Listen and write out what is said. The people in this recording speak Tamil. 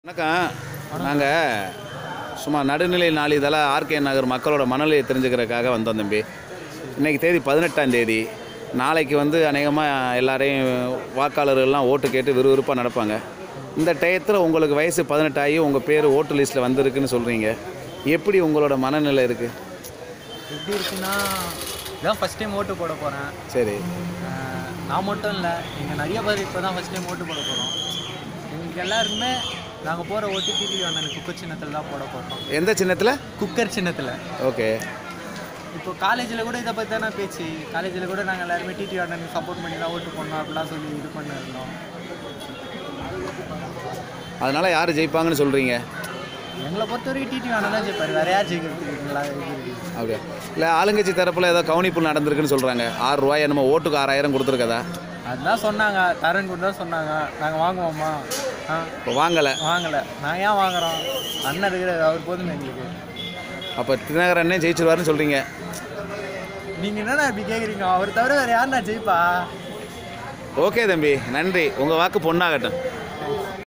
வணக்கம் நாங்கள் சும்மா நடுநிலை நாளிதழ ஆர்கே நகர் மக்களோட மனநிலையை தெரிஞ்சுக்கிறதுக்காக வந்தோம் தம்பி இன்றைக்கி தேதி பதினெட்டாம் தேதி நாளைக்கு வந்து அநேகமாக எல்லாரையும் வாக்காளர்கள்லாம் ஓட்டு கேட்டு விறுவிறுப்பாக நடப்பாங்க இந்த டயத்தில் உங்களுக்கு வயசு பதினெட்டாகி உங்கள் பேர் ஓட்டு லிஸ்ட்டில் வந்திருக்குன்னு சொல்கிறீங்க எப்படி உங்களோட மனநிலை இருக்குது எப்படி இருக்குன்னா இதான் ஃபஸ்ட் டைம் ஓட்டு போட போகிறேன் சரி நான் மட்டும் இல்லை எங்கள் நிறைய பேர் இப்போ தான் ஃபஸ்ட் டைம் ஓட்டு போட போகிறோம் எங்களுக்கு எல்லாருக்குமே நாங்கள் போகிற ஓட்டு டிடி அண்ணன் குக்கர் சின்னத்தில் தான் போட போகிறோம் எந்த சின்னத்தில் குக்கர் சின்னத்தில் ஓகே இப்போ காலேஜில் கூட இதை பற்றி தானே பேச்சு காலேஜில் கூட நாங்கள் எல்லாருமே டிடி அண்ணனுக்கு சப்போர்ட் பண்ணி தான் ஓட்டு போடணும் அப்படிலாம் சொல்லி இது பண்ணிருந்தோம் அதனால் யார் ஜெயிப்பாங்கன்னு சொல்கிறீங்க எங்களை பொறுத்த வரைக்கும் டிடி அண்ணன் தான் ஜெயிப்பார் வேறு யார் ஜெயிக்கிறதுக்கு நல்லா இது இருக்கு அப்படியா இல்லை ஆளுங்கட்சி தரப்பில் ஏதோ கவனிப்பு நடந்திருக்குன்னு சொல்கிறாங்க ஆறு ரூபாய் என்னமோ ஓட்டுக்கு ஆறாயிரம் கொடுத்துருக்கதா அதுதான் சொன்னாங்க தரேன் கூட தான் சொன்னாங்க நாங்கள் வாங்குவோமா ஆ இப்போ வாங்கலை வாங்கலை நாங்கள் ஏன் வாங்குறோம் அண்ணன் இருக்கிற அவர் போதுமே எங்களுக்கு அப்போ தினகரனே ஜெயிச்சிருவாருன்னு சொல்கிறீங்க நீங்கள் என்னண்ணா இப்படி கேட்குறீங்க அவர் தவிர வேறு யாருண்ணா ஜெயிப்பா ஓகே தம்பி நன்றி உங்கள் வாக்கு பொண்ணாகட்டும்